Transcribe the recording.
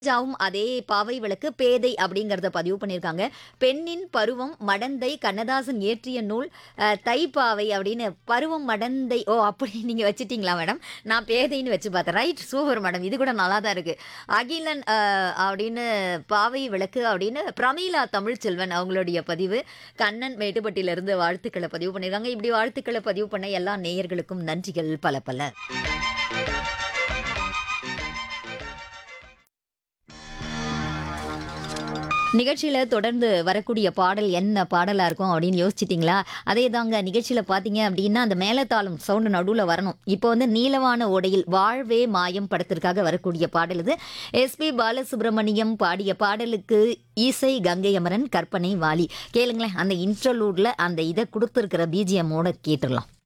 ஜாவும் அதே பாவை விளக்கு பேதை அப்படிங்கறத பதிவு பண்ணியிருக்காங்க பெண்ணின் பருவம் மடந்தை கண்ணதாசன் இயற்றிய நூல் அஹ், தைப்பாவை அப்படின்னு பருவம் மடந்தை ஓ அப்படி நீங்க வச்சிட்டீங்களா மேடம் நான் பேதைன்னு வச்சு பார்த்தேன் ரைட் சூப்பர் மேடம் இது கூட நல்லா தான் இருக்கு அகிலன் அஹ், அப்படின்னு பாவை விளக்கு அப்படின்னு பிரமீளா தமிழ்ச்செல்வன் அவங்களுடைய பதிவு கண்ணன் மேட்டுப்பட்டியிலிருந்து வாழ்த்துக்களை பதிவு பண்ணியிருக்காங்க இப்படி வாழ்த்துக்களை பதிவு பண்ண எல்லா நேயர்களுக்கும் நன்றிகள் பல பல நிகழ்ச்சியில் தொடர்ந்து வரக்கூடிய பாடல் என்ன பாடலாக இருக்கும் அப்படின்னு யோசிச்சிட்டிங்களா அதே தாங்க நிகழ்ச்சியில் பார்த்தீங்க அப்படின்னா அந்த மேலத்தாளம் சவுண்டு நடுவில் வரணும் இப்போ வந்து நீலவான ஓடையில் வாழ்வே மாயம் படத்திற்காக வரக்கூடிய பாடல் இது எஸ்பி பாலசுப்ரமணியம் பாடிய பாடலுக்கு இசை கங்கை அமரன் கற்பனை வாலி கேளுங்களேன் அந்த இன்டர்லூடில் அந்த இதை கொடுத்துருக்கிற பிஜிஎம்மோட கேட்டுடலாம்